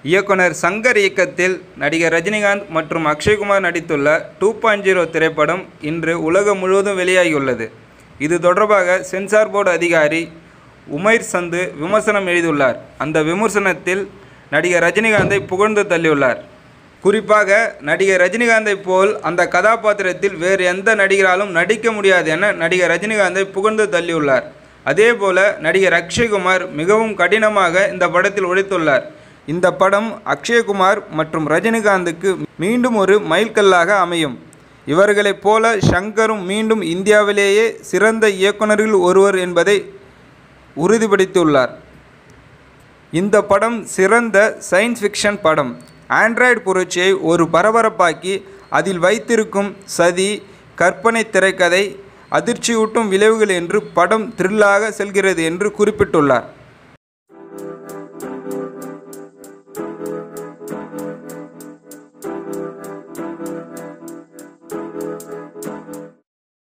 இயக்குனர் சங்கர் இயக்கத்தில் நடிகர் ரஜினிகாந்த் மற்றும் அக்ஷய்குமார் நடித்துள்ள டூ பாயிண்ட் ஜீரோ திரைப்படம் இன்று உலகம் முழுவதும் வெளியாகியுள்ளது இது தொடர்பாக சென்சார் போர்டு அதிகாரி உமைர் சந்து விமர்சனம் எழுதியுள்ளார் அந்த விமர்சனத்தில் நடிகர் ரஜினிகாந்தை புகழ்ந்து தள்ளியுள்ளார் குறிப்பாக நடிகர் ரஜினிகாந்தை போல் அந்த கதாபாத்திரத்தில் வேறு எந்த நடிகராலும் நடிக்க முடியாது என நடிகர் ரஜினிகாந்தை புகழ்ந்து தள்ளியுள்ளார் அதேபோல நடிகர் அக்ஷய்குமார் மிகவும் கடினமாக இந்த படத்தில் உழைத்துள்ளார் இந்த படம் அக்ஷய்குமார் மற்றும் ரஜினிகாந்துக்கு மீண்டும் ஒரு மைல்கல்லாக அமையும் இவர்களைப் போல ஷங்கரும் மீண்டும் இந்தியாவிலேயே சிறந்த இயக்குனரில் ஒருவர் என்பதை உறுதிப்படுத்தியுள்ளார் இந்த படம் சிறந்த சயின்ஸ் ஃபிக்ஷன் படம் ஆண்ட்ராய்டு புரட்சியை ஒரு பரபரப்பாக்கி அதில் வைத்திருக்கும் சதி கற்பனை திரைக்கதை அதிர்ச்சியூட்டும் விளைவுகள் என்று படம் த்ரில்லாக செல்கிறது என்று குறிப்பிட்டுள்ளார்